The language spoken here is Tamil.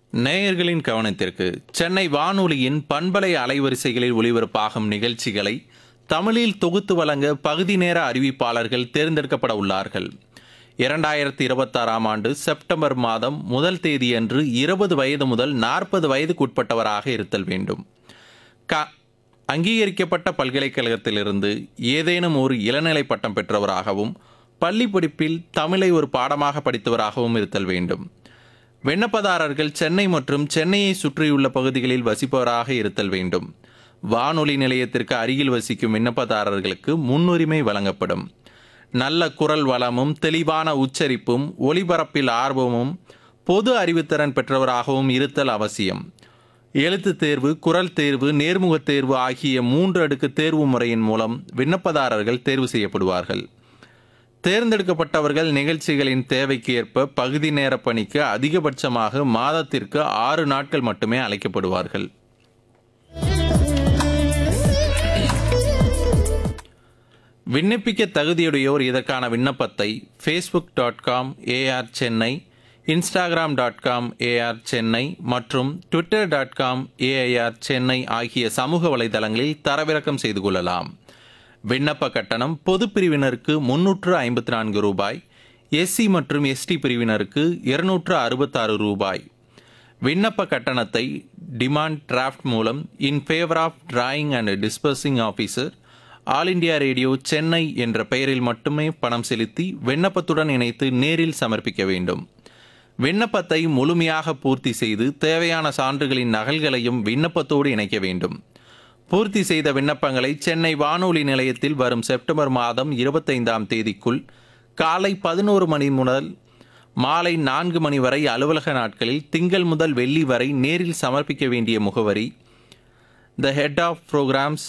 நேயர்களின் கவனத்திற்கு சென்னை வானொலியின் பண்பலை அலைவரிசைகளில் ஒளிபரப்பாகும் நிகழ்ச்சிகளை தமிழில் தொகுத்து வழங்க பகுதி நேர அறிவிப்பாளர்கள் தேர்ந்தெடுக்கப்பட உள்ளார்கள் இரண்டாயிரத்தி இருபத்தாறாம் ஆண்டு செப்டம்பர் மாதம் முதல் தேதியன்று இருபது வயது முதல் நாற்பது வயதுக்குட்பட்டவராக இருத்தல் வேண்டும் க அங்கீகரிக்கப்பட்ட பல்கலைக்கழகத்திலிருந்து ஏதேனும் ஒரு இளநிலை பட்டம் பெற்றவராகவும் பள்ளி படிப்பில் தமிழை ஒரு பாடமாக படித்தவராகவும் இருத்தல் வேண்டும் விண்ணப்பதாரர்கள் சென்னை மற்றும் சென்னையை சுற்றியுள்ள பகுதிகளில் வசிப்பவராக இருத்தல் வேண்டும் வானொலி நிலையத்திற்கு அருகில் வசிக்கும் விண்ணப்பதாரர்களுக்கு முன்னுரிமை வழங்கப்படும் நல்ல குரல் வளமும் தெளிவான உச்சரிப்பும் ஒலிபரப்பில் ஆர்வமும் பொது அறிவுத்திறன் பெற்றவராகவும் இருத்தல் அவசியம் எழுத்துத் தேர்வு குரல் தேர்வு நேர்முகத் தேர்வு ஆகிய மூன்று அடுக்கு தேர்வு முறையின் மூலம் விண்ணப்பதாரர்கள் தேர்வு செய்யப்படுவார்கள் தேர்ந்தெடுக்கப்பட்டவர்கள் நிகழ்ச்சிகளின் தேவைக்கு ஏற்ப பகுதி நேர பணிக்கு அதிகபட்சமாக மாதத்திற்கு ஆறு நாட்கள் மட்டுமே அழைக்கப்படுவார்கள் விண்ணப்பிக்க தகுதியுடையோர் இதற்கான விண்ணப்பத்தை Facebook dot com AR Chennai Instagram dot com AR Chennai மற்றும் Twitter dot com AIR Chennai ஆகிய சமூக வலைதளங்களில் தரவிறக்கம் செய்து கொள்ளலாம் விண்ணப்ப கட்டணம் பொது பிரிவினருக்கு முன்னூற்று ஐம்பத்தி நான்கு ரூபாய் எஸ்சி மற்றும் எஸ்டி பிரிவினருக்கு இருநூற்று அறுபத்தாறு ரூபாய் விண்ணப்ப கட்டணத்தை டிமாண்ட் டிராஃப்ட் மூலம் in favour of drawing and disbursing officer all India radio Chennai என்ற பெயரில் மட்டுமே பணம் செலுத்தி விண்ணப்பத்துடன் இணைத்து நேரில் சமர்ப்பிக்க வேண்டும் விண்ணப்பத்தை முழுமையாக பூர்த்தி செய்து தேவையான சான்றுகளின் நகல்களையும் விண்ணப்பத்தோடு இணைக்க வேண்டும் பூர்த்தி செய்த விண்ணப்பங்களை சென்னை வானொலி நிலையத்தில் வரும் செப்டம்பர் மாதம் இருபத்தைந்தாம் தேதிக்குள் காலை பதினோரு மணி முதல் மாலை நான்கு மணி வரை அலுவலக நாட்களில் திங்கள் முதல் வெள்ளி வரை நேரில் சமர்ப்பிக்க வேண்டிய முகவரி த ஹெட் ஆஃப் ப்ரோக்ராம்ஸ்